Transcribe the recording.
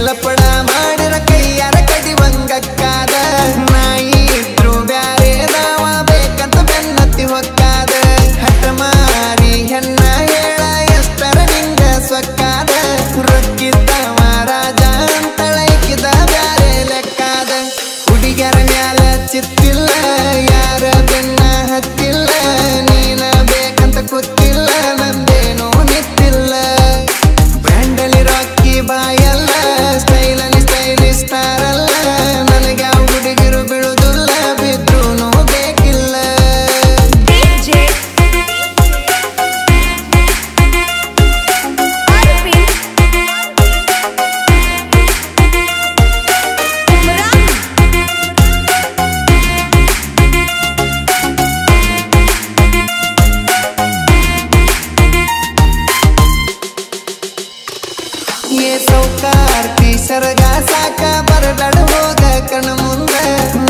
ಲಪಡ ಮಾಡಿರ ಕೈಯಾರ ಕಡಿವಂಗಕ್ಕಾದ ನಾಯಿ ಇದ್ರು ಬ್ಯಾರೆ ದಾವ ಬೇಕಂತ ಬೆನ್ನತ್ತಿ ಹೊಕ್ಕಾದ ಹಠ ಮಾರಿ ಹೆಣ್ಣ ಹೇಳ ಎಷ್ಟರ ನಿಂಗ ಸೊಕ್ಕಾದ ರೊಕ್ಕಿದ್ದ ಮಹಾರಾಜ ಅಂತಳೈಕಿದ ಬ್ಯಾರೆ ಲೆಕ್ಕಾದ ಹುಡುಗರ ಮ್ಯಾಲ ಚಿತ್ತಿಲ್ಲ ಯಾರ ಬೆನ್ನ ಹತ್ತಿಲ್ಲ ನೀನ ಬೇಕಂತ ಗೊತ್ತಿಲ್ಲ ನಂದೇನೋ ನಿತ್ತಿಲ್ಲ ಬ್ರ್ಯಾಂಡಲ್ಲಿ ರಾಕಿ ಬಾಯಲ್ಲ ಸ್ಟೈಲಲ್ಲಿ ಸ್ಟೈಲಿಶ್ ಸ್ಟಾರ್ ಅಲ್ಲ ನನಗೆ ಯಾವ ಹುಡುಗಿರು ಬೀಳುದಿಲ್ಲ ಬಿದ್ರೂ ಬೇಕಿಲ್ಲ DJ Arvin Umran ಏ ಸೌಕಾರ್ತಿ ಸರಗ ಸಾಕ ಬರಬೇಡ ಹೋಗ ಕಣ ಮುಂದ